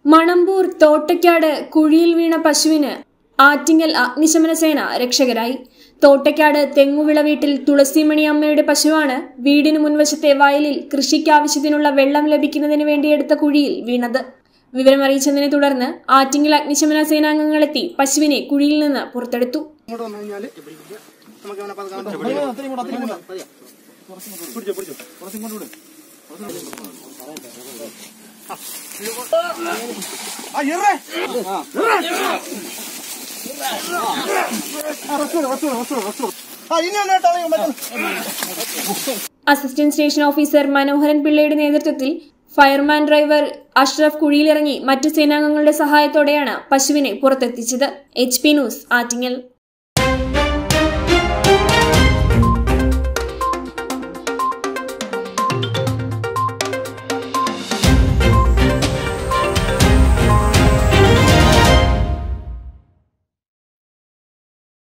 മണമ്പൂർ തോട്ടയ്ക്കാട് കുഴിയിൽ വീണ പശുവിന് ആറ്റിങ്ങൽ അഗ്നിശമന സേന രക്ഷകരായി തോട്ടയ്ക്കാട് തെങ്ങുവിള വീട്ടിൽ തുളസിമണി അമ്മയുടെ പശുവാണ് വീടിനു മുൻവശത്തെ വയലിൽ കൃഷിക്കാവശ്യത്തിനുള്ള വെള്ളം ലഭിക്കുന്നതിന് വേണ്ടി എടുത്ത കുഴിയിൽ വീണത് വിവരമറിയിച്ചതിനെ തുടർന്ന് ആറ്റിങ്ങൽ അഗ്നിശമന സേനാംഗങ്ങളെത്തി പശുവിനെ കുഴിയിൽ നിന്ന് പുറത്തെടുത്തു ഇങ്ങോട്ട് വന്നു കഴിഞ്ഞാല് നമുക്ക് അവനെ പതുക്കെ പിടിച്ചോ പിടിച്ചോ ആ ഇറേ ആ ഇനി ഒന്നേട്ടാ അസിസ്റ്റന്റ് സ്റ്റേഷൻ ഓഫീസർ മനോഹരൻ പിള്ളയുടെ നേതൃത്വത്തിൽ ഫയർമാൻ ഡ്രൈവർ അഷ്റഫ് കുഴിയിലിറങ്ങി മറ്റു സേനാംഗങ്ങളുടെ സഹായത്തോടെയാണ് പശുവിനെ പുറത്തെത്തിച്ചത് എച്ച് പി ന്യൂസ് ആറ്റിങ്ങൽ